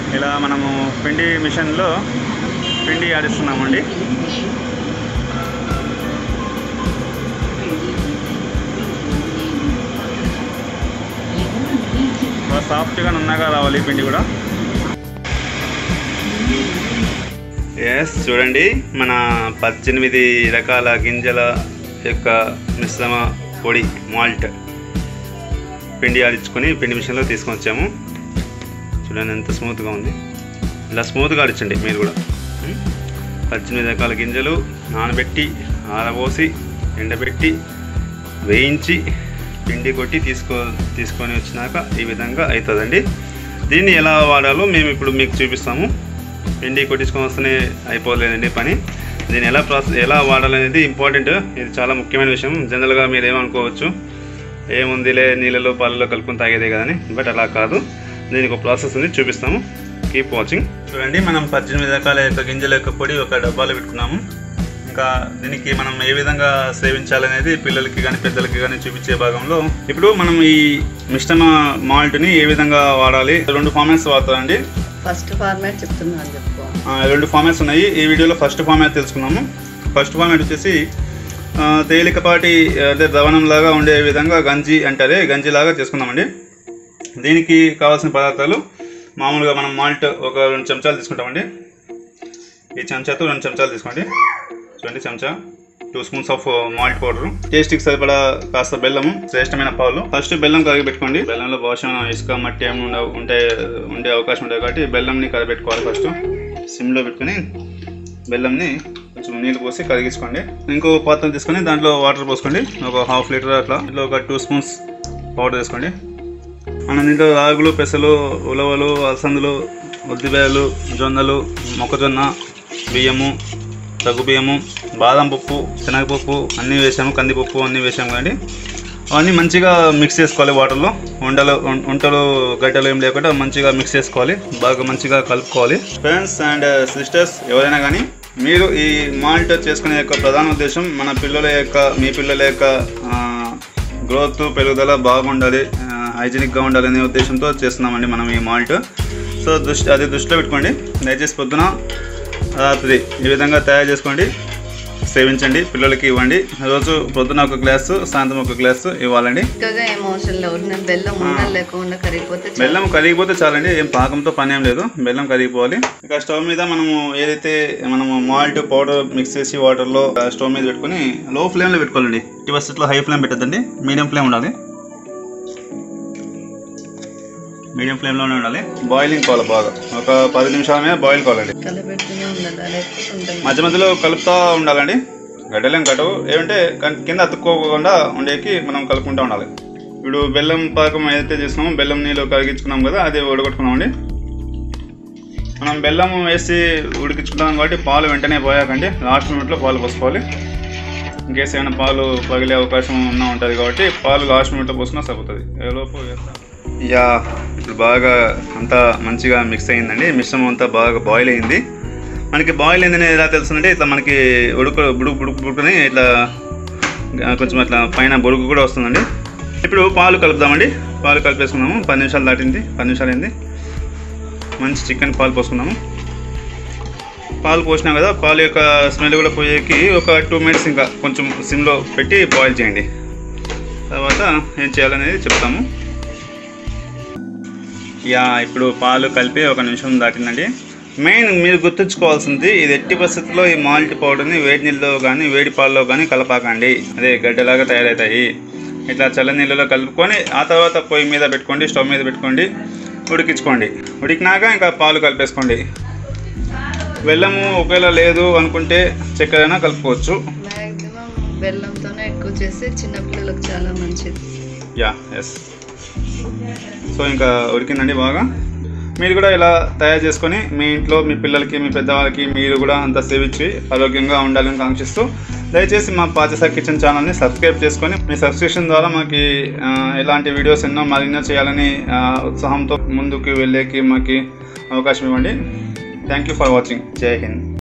ఇలా మనము పిండి మిషన్లో పిండి ఆడిస్తున్నామండి బాగా సాఫ్ట్గా నున్నగా రావాలి ఈ పిండి కూడా ఎస్ చూడండి మన పద్దెనిమిది రకాల గింజల యొక్క మిశ్రమ పొడి మాల్ట్ పిండి ఆడించుకొని పిండి మిషన్లో తీసుకొని వచ్చాము చూడండి ఎంత స్మూత్గా ఉంది ఇలా స్మూత్గా ఆడించండి మీరు కూడా ఉం? పద్దెనిమిది రకాల గింజలు నానబెట్టి ఆరబోసి ఎండబెట్టి వేయించి పిండి కొట్టి తీసుకో తీసుకొని వచ్చినాక ఈ విధంగా అవుతుందండి దీన్ని ఎలా వాడాలో మేము ఇప్పుడు మీకు చూపిస్తాము పిండి కొట్టించుకొని వస్తేనే అయిపోలేదండి పని దీన్ని ఎలా ప్రాసెస్ ఎలా వాడాలనేది ఇంపార్టెంట్ ఇది చాలా ముఖ్యమైన విషయం జనరల్గా మీరు ఏమనుకోవచ్చు ఏముందిలే నీళ్ళలో పాలలో కలుపుకొని తాగేదే కదని బట్ అలా కాదు దీనికి ఒక ప్రాసెస్ ఉంది చూపిస్తాము కీప్ వాచింగ్ చూడండి మనం పద్దెనిమిది రకాల యొక్క గింజల యొక్క పొడి ఒక డబ్బాలో పెట్టుకున్నాము ఇంకా దీనికి మనం ఏ విధంగా సేవించాలనేది పిల్లలకి కానీ పెద్దలకి కానీ చూపించే భాగంలో ఇప్పుడు మనం ఈ మిశ్రమ మాల్ట్ని ఏ విధంగా వాడాలి రెండు ఫార్మాట్స్ వాడతారండి ఫస్ట్ ఫార్మాట్ చెప్తున్నాను చెప్పుకో ఆ, రెండు ఫార్మాట్స్ ఉన్నాయి ఈ వీడియోలో ఫస్ట్ ఫార్మాట్ తెలుసుకున్నాము ఫస్ట్ ఫార్మాట్ వచ్చేసి ఆ, తేలికపాటి అదే ద్రవణం లాగా ఉండే విధంగా గంజి అంటారే గంజి లాగా చేసుకుందామండి దీనికి కావాల్సిన పదార్థాలు మామూలుగా మనం మాల్ట్ ఒక రెండు చెంచాలు తీసుకుంటామండి ఈ చెంచాతో రెండు చెంచాలు తీసుకోండి చూడండి చెంచా two spoons of malt powder టేస్ట్కి సరిపడా కాస్త బెల్లము శ్రేష్టమైన పాలు ఫస్ట్ బెల్లం కరిగిపెట్టుకోండి బెల్లంలో బహుశా ఇసుక మట్టి ఏమి ఉండ ఉంటే ఉండే అవకాశం ఉంటుంది కాబట్టి బెల్లంని కరిగిపెట్టుకోవాలి ఫస్ట్ సిమ్లో పెట్టుకొని బెల్లంని కొంచెం నీళ్ళు పోసి కరిగించుకోండి ఇంకో పాత్ర తీసుకొని దాంట్లో వాటర్ పోసుకోండి ఒక హాఫ్ లీటర్ అట్లా ఇంట్లో ఒక టూ స్పూన్స్ పౌడర్ వేసుకోండి మనం దీంట్లో రాగులు పెసలు ఉలవలు అలసందులు ఉద్దిబేలు జొన్నలు మొక్కజొన్న బియ్యము సగ్గు బియ్యము బాదం పప్పు శనగపప్పు అన్నీ వేసాము కందిపప్పు అన్నీ వేసాము కానీ అవన్నీ మంచిగా మిక్స్ చేసుకోవాలి వాటర్లో ఉండలు ఉం- ఉంటలు గడ్డలు ఏం లేకుండా మంచిగా మిక్స్ చేసుకోవాలి బాగా మంచిగా కలుపుకోవాలి ఫ్రెండ్స్ అండ్ సిస్టర్స్ ఎవరైనా కానీ మీరు ఈ మాల్ట్ చేసుకునే యొక్క ప్రధాన ఉద్దేశం మన పిల్లల యొక్క మీ పిల్లల యొక్క గ్రోత్ పెరుగుదల బాగుండాలి హైజీనిక్గా ఉండాలి అనే ఉద్దేశంతో చేస్తున్నామండి మనం ఈ మాల్ట్ సో దృష్టి అది దృష్టిలో పెట్టుకోండి దయచేసి పొద్దున రాత్రి ఈ విధంగా తయారు చేసుకోండి సేవించండి పిల్లలకి ఇవ్వండి రోజు పొద్దున ఒక గ్లాసు సాయంత్రం ఒక గ్లాసు ఇవ్వాలండి చక్కగా ఏం అవసరం లేదు ఒరిజినల్ బెల్లం ఉండలు లేకుండా కరిగిపోతే చాలు. బెల్లం కరిగిపోతే చాలండి ఏం పాకంతో పని ఏం లేదు బెల్లం కరిగిపోవాలి ఇక స్టవ్ మీద మనము ఏదైతే మనము మాల్ట్ పౌడర్ మిక్స్ చేసి వాటర్లో స్టవ్ మీద పెట్టుకొని లో ఫ్లేమ్లో పెట్టుకోవాలండి ఇటు ఫస్ట్లో హై ఫ్లేమ్ పెట్టద్దండి మీడియం ఫ్లేమ్ ఉండాలి మీడియం ఫ్లేమ్లోనే ఉండాలి బాయిలింగ్ కావాలి బాగా ఒక పది నిమిషాల మీద బాయిల్ కావాలండి కలబెడుతూనే ఉండాలి లేకపోతే ఉంటుంది మధ్య మధ్యలో కలుపుతూ ఉండాలండి గడ్డలేం కట్టవు ఏమంటే కన్- కింద అతుక్కోకుండా ఉండేకి మనం కలుపుకుంటూ ఉండాలి ఇప్పుడు బెల్లం పాకం ఏదైతే చేసుకున్నామో బెల్లం నీళ్ళు కరిగించుకున్నాం కదా అది ఉడగొట్టుకున్నామండి మనం బెల్లం వేసి ఉడికించుకుంటాం కాబట్టి పాలు వెంటనే పోయాకండి లాస్ట్ మినిట్లో పాలు పోసుకోవాలి ఇంకేస్ ఏమైనా పాలు పగిలే అవకాశం ఉన్నా ఉంటుంది కాబట్టి పాలు లాస్ట్ మినిట్లో పోసుకున్నా సరిపోతుంది ఏలోపు వేస్తాం యా ఇప్పుడు బాగా అంతా మంచిగా మిక్స్ అయిందండి మిశ్రమం అంతా బాగా బాయిల్ అయింది మనకి బాయిల్ అయిందని ఎలా తెలుస్తుందంటే ఇట్లా మనకి ఉడుకు బుడుకు బుడుకు బుడుకుని ఇట్లా ఆ, కొంచెం అట్లా పైన బొడుగు కూడా వస్తుందండి ఇప్పుడు పాలు కలుపుదామండి పాలు కలిపేసుకున్నాము పది నిమిషాలు దాటింది పది నిమిషాలు అయింది మంచి చికెన్ పాలు పోసుకున్నాము పాలు పోసినాం కదా పాలు యొక్క స్మెల్ కూడా పోయేకి ఒక టూ మినిట్స్ ఇంకా కొంచెం సిమ్లో పెట్టి బాయిల్ చేయండి తర్వాత ఏం చేయాలనేది చెప్తాము యా ఇప్పుడు పాలు కలిపి ఒక నిమిషం దాటిందండి మెయిన్ మీరు గుర్తుంచుకోవాల్సింది ఇది ఎట్టి పరిస్థితుల్లో ఈ మాల్ట్ పౌడర్ని వేడి నీళ్ళలో కానీ వేడి పాలలో కానీ కలపాకండి అదే గడ్డలాగా తయారవుతాయి ఇట్లా చల్ల నీళ్ళలో కలుపుకొని ఆ తర్వాత పొయ్యి మీద పెట్టుకోండి స్టవ్ మీద పెట్టుకోండి ఉడికించుకోండి ఉడికినాక ఇంకా పాలు కలిపేసుకోండి బెల్లము ఒకవేళ లేదు అనుకుంటే చక్కెరైనా కలుపుకోవచ్చు మ్యాక్సిమం బెల్లంతోనే ఎక్కువ చేస్తే చిన్నపిల్లలకు చాలా మంచిది యా ఎస్ సో ఇంకా ఉడికిందండి బాగా మీరు కూడా ఇలా తయారు చేసుకొని మీ ఇంట్లో మీ పిల్లలకి మీ పెద్దవాళ్ళకి మీరు కూడా అంత సేవించి ఆరోగ్యంగా ఉండాలని కాంక్షిస్తూ దయచేసి మా పాచసా కిచెన్ ఛానల్ని సబ్స్క్రైబ్ చేసుకొని మీ సబ్స్క్రిప్షన్ ద్వారా మాకు ఆ, ఇలాంటి వీడియోస్ ఎన్నో మరెన్నో చేయాలని ఆ, ఉత్సాహంతో ముందుకు వెళ్ళేకి మాకు అవకాశం ఇవ్వండి థ్యాంక్ యూ ఫర్ వాచింగ్ జై హింద్